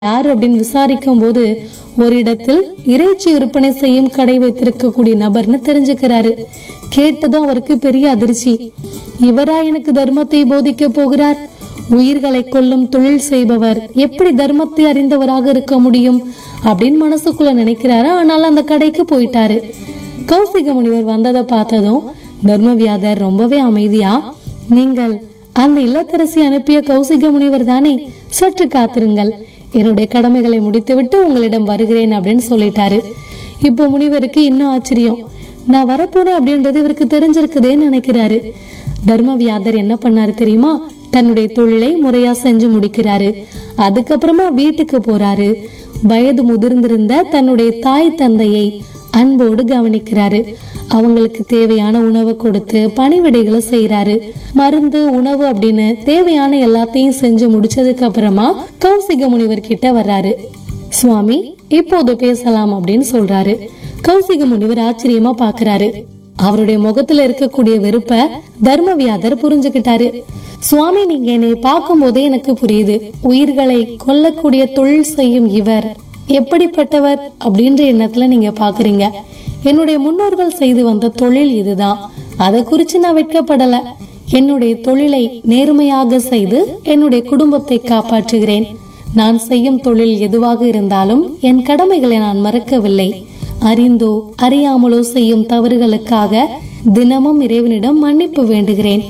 யார் அப்படின்னு விசாரிக்கும் போது ஒரு இடத்தில் இறைச்சி விற்பனை செய்யும் கடை வைத்திருக்கக்கூடிய நபர்னு தெரிஞ்சுக்கிறாரு கேட்டதும் அவருக்கு பெரிய அதிர்ச்சி இவரா எனக்கு தர்மத்தை போதிக்க போகிறார் உயிர்களை கொல்லும் தொழில் செய்பவர் எப்படி தர்மத்தை அறிந்தவராக இருக்க முடியும் அப்படின்னு மனசுக்குள்ள நினைக்கிறாரு ஆனால் அந்த கடைக்கு போயிட்டாரு கௌசிக முனிவர் வந்ததை பார்த்ததும் தர்மவியாதர் ரொம்பவே அமைதியா நீங்கள் அந்த இல்லத்தரசி அனுப்பிய கௌசிக முனிவர் தானே சற்று காத்திருங்கள் என்னுடைய கடமைகளை முடித்துவிட்டு உங்களிடம் வருகிறேன் அப்படின்னு சொல்லிட்டாரு இப்போ முனிவருக்கு இன்னும் ஆச்சரியம் நான் வரப்போறேன் அப்படின்றது இவருக்கு தெரிஞ்சிருக்குதேன்னு நினைக்கிறாரு தர்மவியாதர் என்ன பண்ணாரு தெரியுமா தன்னுடைய தொழிலை முறையா செஞ்சு முடிக்கிறாரு அதுக்கப்புறமா வீட்டுக்கு போறாரு வயது முதிர்ந்திருந்த தன்னுடைய தாய் தந்தையை அன்போடு கவனிக்கிறாரு அவங்களுக்கு தேவையான உணவை கொடுத்து பணிவிடைகளை செய்யறாரு மருந்து உணவு அப்படின்னு தேவையான எல்லாத்தையும் செஞ்சு முடிச்சதுக்கு அப்புறமா கௌசிக முனிவர் கிட்ட வர்றாரு சுவாமி இப்போது பேசலாம் அப்படின்னு சொல்றாரு கௌசிக முனிவர் ஆச்சரியமா பாக்குறாரு அவருடைய முகத்துல இருக்கக்கூடிய வெறுப்ப தர்மவியாதர் புரிஞ்சுக்கிட்டாரு சுவாமி நீங்க என்னை பார்க்கும் போதே எனக்கு புரியுது உயிர்களை கொல்லக்கூடிய தொழில் செய்யும் இவர் எப்படிப்பட்டவர் அப்படின்ற எண்ணத்துல நீங்க பாக்குறீங்க என்னுடைய முன்னோர்கள் செய்து வந்த தொழில் இதுதான் அதை குறிச்சு நான் வெட்கப்படல என்னுடைய தொழிலை நேர்மையாக செய்து என்னுடைய குடும்பத்தை காப்பாற்றுகிறேன் நான் செய்யும் தொழில் எதுவாக இருந்தாலும் என் கடமைகளை நான் மறக்கவில்லை அறிந்தோ அறியாமலோ செய்யும் தவறுகளுக்காக தினமும் இறைவனிடம் மன்னிப்பு வேண்டுகிறேன்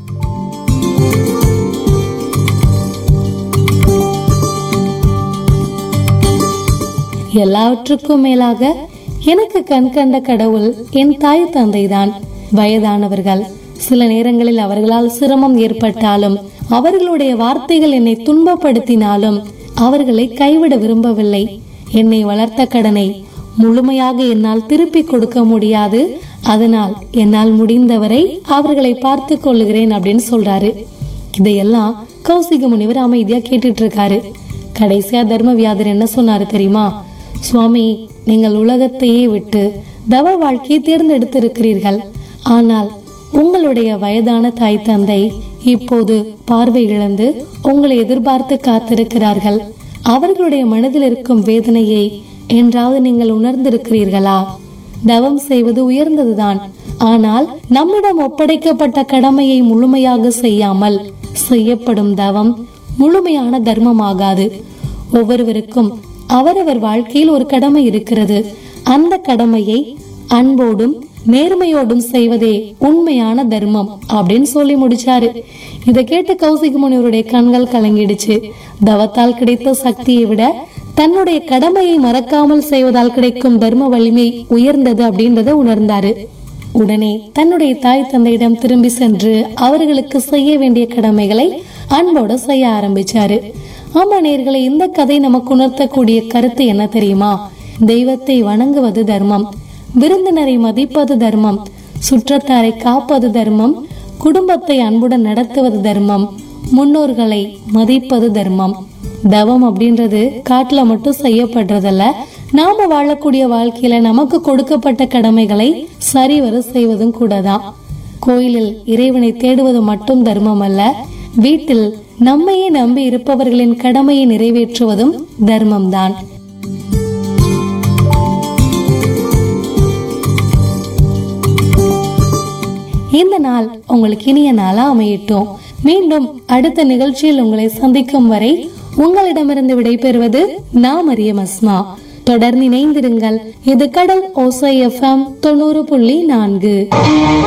எல்லாவற்றுக்கும் மேலாக எனக்கு கண் கண்ட கடவுள் என் தாய் தந்தைதான் வயதானவர்கள் சில நேரங்களில் அவர்களால் சிரமம் ஏற்பட்டாலும் அவர்களுடைய வார்த்தைகள் என்னை துன்பப்படுத்தினாலும் அவர்களை கைவிட விரும்பவில்லை என்னை வளர்த்த கடனை முழுமையாக என்னால் திருப்பி கொடுக்க முடியாது அதனால் என்னால் முடிந்தவரை அவர்களை பார்த்து கொள்ளுகிறேன் அப்படின்னு சொல்றாரு இதையெல்லாம் கௌசிக முனிவர் அமைதியா கேட்டுட்டு இருக்காரு கடைசியா தர்மவியாதர் என்ன சொன்னாரு தெரியுமா சுவாமி நீங்கள் உலகத்தையே விட்டு தவ வாழ்க்கையை தேர்ந்தெடுத்திருக்கிறீர்கள் ஆனால் உங்களுடைய வயதான தாய் தந்தை இப்போது பார்வை இழந்து உங்களை எதிர்பார்த்து காத்திருக்கிறார்கள் அவர்களுடைய மனதில் இருக்கும் வேதனையை என்றாவது நீங்கள் உணர்ந்திருக்கிறீர்களா தவம் செய்வது உயர்ந்ததுதான் ஆனால் நம்மிடம் ஒப்படைக்கப்பட்ட கடமையை முழுமையாக செய்யாமல் செய்யப்படும் தவம் முழுமையான தர்மமாகாது ஒவ்வொருவருக்கும் அவரவர் வாழ்க்கையில் ஒரு கடமை இருக்கிறது அந்த கடமையை அன்போடும் நேர்மையோடும் செய்வதே உண்மையான தர்மம் அப்படின்னு சொல்லி முடிச்சாரு இதை கேட்டு கௌசிக முனிவருடைய கண்கள் கலங்கிடுச்சு தவத்தால் கிடைத்த சக்தியை விட தன்னுடைய கடமையை மறக்காமல் செய்வதால் கிடைக்கும் தர்ம வலிமை உயர்ந்தது அப்படின்றத உணர்ந்தாரு உடனே தன்னுடைய தாய் தந்தையிடம் திரும்பி சென்று அவர்களுக்கு செய்ய வேண்டிய கடமைகளை அன்போட செய்ய ஆரம்பிச்சாரு ஆமா நேர்களை இந்த கதை நமக்கு உணர்த்தக்கூடிய கருத்து என்ன தெரியுமா தெய்வத்தை வணங்குவது தர்மம் விருந்தினரை மதிப்பது தர்மம் சுற்றத்தாரை காப்பது தர்மம் குடும்பத்தை அன்புடன் நடத்துவது தர்மம் முன்னோர்களை மதிப்பது தர்மம் தவம் அப்படின்றது காட்டுல மட்டும் செய்யப்படுறதல்ல நாம வாழக்கூடிய வாழ்க்கையில நமக்கு கொடுக்கப்பட்ட கடமைகளை சரிவர செய்வதும் கூட தான் கோயிலில் இறைவனை தேடுவது மட்டும் தர்மம் அல்ல வீட்டில் நம்மையே நம்பி இருப்பவர்களின் கடமையை நிறைவேற்றுவதும் தர்மம்தான் இந்த நாள் உங்களுக்கு இனிய நாளா அமையட்டும் மீண்டும் அடுத்த நிகழ்ச்சியில் உங்களை சந்திக்கும் வரை உங்களிடமிருந்து விடைபெறுவது நான் மரியம் அஸ்மா தொடர்ந்து இணைந்திருங்கள் இது கடல் ஓசை எஃப்எம் தொண்ணூறு புள்ளி நான்கு